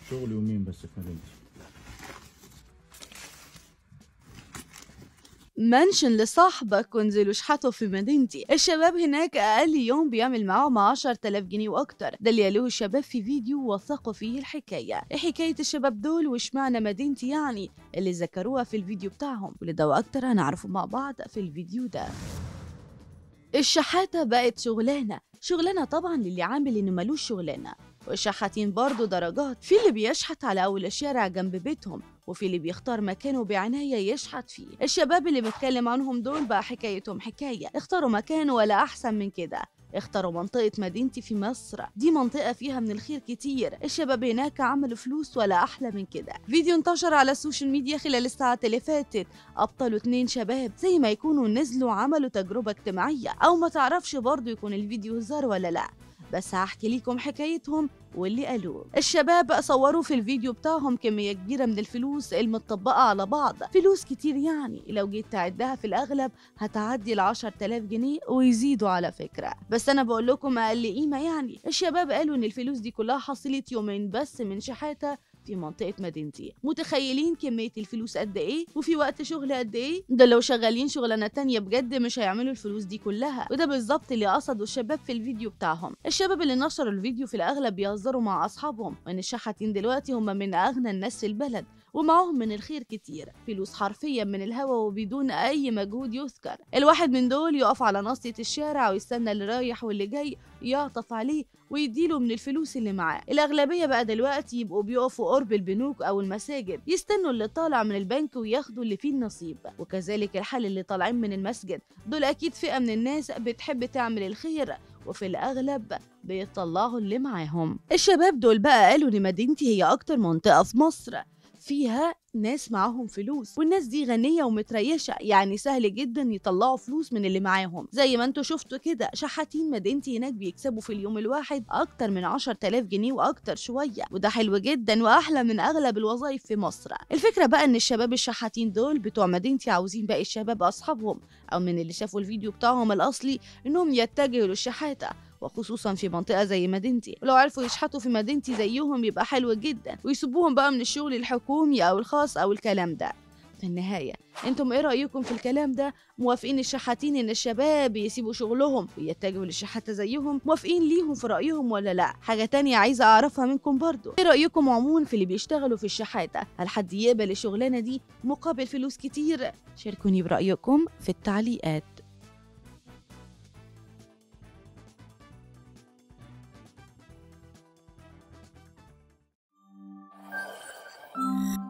شغل يومين بس في مدينتي منشن لصاحبك وانزلوا اشحتوا في مدينتي الشباب هناك اقل يوم بيعمل معاهم 10000 جنيه واكتر ده اللي قالوه الشباب في فيديو وثقوا فيه الحكايه إيه حكايه الشباب دول واشمعنى مدينتي يعني اللي ذكروها في الفيديو بتاعهم ولده واكتر هنعرفه مع بعض في الفيديو ده الشحاتة بقت شغلانة شغلانة طبعا للي عامل انه ملوش شغلانة والشحاتين برضه درجات في اللي بيشحت على اول الشارع جنب بيتهم وفي اللي بيختار مكانه بعناية يشحت فيه الشباب اللي بتكلم عنهم دول بقى حكايتهم حكاية اختاروا مكان ولا أحسن من كده اختاروا منطقة مدينتي في مصر دي منطقة فيها من الخير كتير الشباب هناك عملوا فلوس ولا أحلى من كده فيديو انتشر على السوشيال ميديا خلال الساعات اللي فاتت أبطلوا اتنين شباب زي ما يكونوا نزلوا عملوا تجربة اجتماعية أو ما تعرفش برضه يكون الفيديو هزار ولا لأ بس هحكي لكم حكايتهم واللي قالوه الشباب صوروا في الفيديو بتاعهم كمية كبيرة من الفلوس المتطبقة على بعض فلوس كتير يعني لو جيت تعدها في الأغلب هتعدي ال 10000 جنيه ويزيدوا على فكرة بس أنا بقول لكم أقل قيمة يعني الشباب قالوا إن الفلوس دي كلها حصلت يومين بس من شحاتة في منطقة مدينتي متخيلين كمية الفلوس قد ايه وفي وقت شغل قد ايه ده لو شغالين شغلانة تانية بجد مش هيعملوا الفلوس دي كلها وده بالظبط اللي قصده الشباب في الفيديو بتاعهم الشباب اللي نشروا الفيديو في الأغلب بيهزروا مع أصحابهم وإن الشحاتين دلوقتي هم من أغنى الناس في البلد ومعاهم من الخير كتير فلوس حرفيا من الهوا وبدون أي مجهود يذكر الواحد من دول يقف على ناصية الشارع ويستنى اللي رايح واللي جاي يعطف عليه ويديله من الفلوس اللي معاه الأغلبية بقى دلوقتي يبقوا بيقفوا قرب البنوك أو المساجد يستنوا اللي طالع من البنك وياخدوا اللي فيه النصيب وكذلك الحال اللي طالعين من المسجد دول أكيد فئة من الناس بتحب تعمل الخير وفي الأغلب بيطلعوا اللي معاهم الشباب دول بقى قالوا إن مدينتي هي أكتر منطقة في مصر فيها ناس معاهم فلوس والناس دي غنية ومتريشة يعني سهل جدا يطلعوا فلوس من اللي معاهم زي ما انتوا شفتوا كده شحاتين مدينتي هناك بيكسبوا في اليوم الواحد أكتر من 10000 جنيه وأكتر شوية وده حلو جدا وأحلى من أغلب الوظائف في مصر الفكرة بقى إن الشباب الشحاتين دول بتوع مدينتي عاوزين باقي الشباب أصحابهم أو من اللي شافوا الفيديو بتاعهم الأصلي إنهم يتجهوا للشحاتة وخصوصا في منطقة زي مدينتي ولو عرفوا يشحتوا في مدينتي زيهم يبقى حلو جدا ويسيبوهم بقى من الشغل الحكومي أو الخاص أو الكلام ده في النهاية انتم ايه رأيكم في الكلام ده موافقين الشحاتين ان الشباب يسيبوا شغلهم ويتجهوا للشحاتة زيهم موافقين ليهم في رأيهم ولا لا حاجة تانية عايزة اعرفها منكم برضو ايه رأيكم عموما في اللي بيشتغلوا في الشحاتة هل حد يقبل الشغلانة دي مقابل فلوس كتير شاركوني برأيكم في التعليقات Thank you.